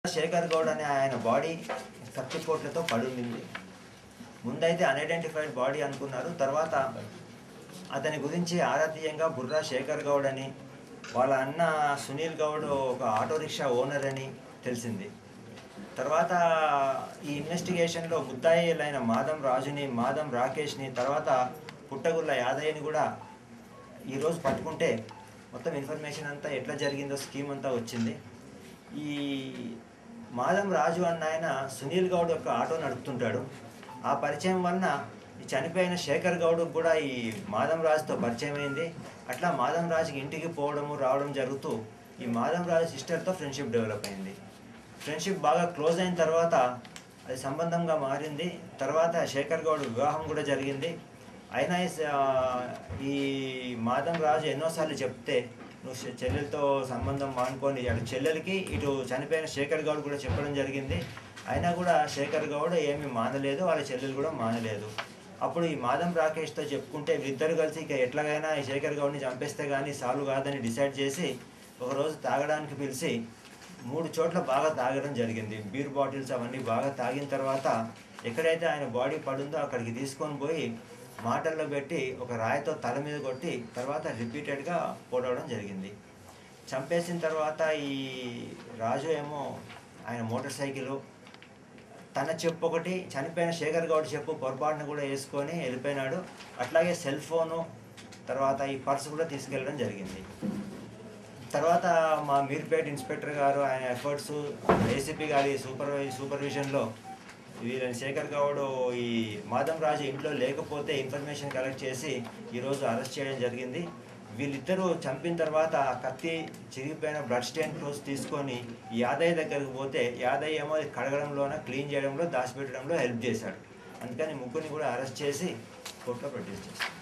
శేఖర్ గౌడ్ అనే ఆయన బాడీ కత్తిపోట్లతో పడుండింది ముందైతే అన్ఐడెంటిఫైడ్ బాడీ అనుకున్నారు తర్వాత అతని గురించి ఆరాతీయంగా బుర్రా శేఖర్ గౌడ్ అని వాళ్ళ అన్న సునీల్ గౌడ్ ఒక ఆటో రిక్షా ఓనర్ అని తెలిసింది తర్వాత ఈ ఇన్వెస్టిగేషన్లో ముద్దాయిలైన మాదం రాజుని మాదం రాకేష్ని తర్వాత పుట్టగుల్ల యాదయ్యని కూడా ఈరోజు పట్టుకుంటే మొత్తం ఇన్ఫర్మేషన్ అంతా ఎట్లా జరిగిందో స్కీమ్ అంతా వచ్చింది ఈ మాదం రాజు అన్న ఆయన సునీల్ గౌడ్ యొక్క ఆటో నడుపుతుంటాడు ఆ పరిచయం వలన ఈ చనిపోయిన శేఖర్ గౌడ్ కూడా ఈ మాదం రాజుతో పరిచయం అయింది అట్లా మాదం రాజుకి ఇంటికి పోవడము రావడం జరుగుతూ ఈ మాదం రాజు సిస్టర్తో ఫ్రెండ్షిప్ డెవలప్ అయింది ఫ్రెండ్షిప్ బాగా క్లోజ్ అయిన తర్వాత అది సంబంధంగా మారింది తర్వాత శేఖర్ గౌడ్ వివాహం కూడా జరిగింది అయినా ఈ స- ఈ మాదం రాజు ఎన్నోసార్లు చెప్తే నువ్వు చె- చెల్లెలతో సంబంధం మానుకొని అటు చెల్లెలకి ఇటు చనిపోయిన శేఖర్ గౌడ్ కూడా చెప్పడం జరిగింది అయినా కూడా శేఖర్ గౌడ్ ఏమీ మానలేదు వాళ్ళ చెల్లెలు కూడా మానలేదు అప్పుడు ఈ మాదం రాకేష్తో చెప్పుకుంటే వీరిద్దరు కలిసి ఇక ఎట్లాగైనా ఈ శేఖర్ గౌడ్ని చంపేస్తే కానీ సాల్వ్ కాదని డిసైడ్ చేసి ఒకరోజు తాగడానికి పిలిచి మూడు చోట్ల బాగా తాగడం జరిగింది బీర్ బాటిల్స్ అవన్నీ బాగా తాగిన తర్వాత ఎక్కడైతే ఆయన బాడీ పడుందో అక్కడికి తీసుకొని పోయి మాటల్లో పెట్టి ఒక రాయితో తల మీద కొట్టి తర్వాత రిపీటెడ్గా పోడవడం జరిగింది చంపేసిన తర్వాత ఈ రాజు ఏమో ఆయన మోటార్ సైకిల్ తన చెప్పు ఒకటి చనిపోయిన శేఖర్ గౌడ్ చెప్పు పొరపాటును కూడా వేసుకొని వెళ్ళిపోయినాడు అట్లాగే సెల్ ఫోను తర్వాత ఈ పర్స్ కూడా తీసుకెళ్ళడం జరిగింది తర్వాత మా మీర్పేట్ ఇన్స్పెక్టర్ గారు ఆయన ఎఫర్ట్స్ ఏసీపీ గారి సూపర్ సూపర్విజన్లో వీళ్ళని శేఖర్ గౌడ్ ఈ మాధం రాజు ఇంట్లో లేకపోతే ఇన్ఫర్మేషన్ కలెక్ట్ చేసి ఈరోజు అరెస్ట్ చేయడం జరిగింది వీళ్ళిద్దరూ చంపిన తర్వాత ఆ కత్తి చిరిగిపోయిన బ్లడ్ స్టెయిన్ క్లోజ్ తీసుకొని యాదయ్య దగ్గరకు పోతే యాదయ్య ఏమో అది కడగడంలోన క్లీన్ చేయడంలో దాచిపెట్టడంలో హెల్ప్ చేశాడు అందుకని ముగ్గురిని కూడా అరెస్ట్ చేసి కోర్టులో ప్రొడ్యూస్ చేశాడు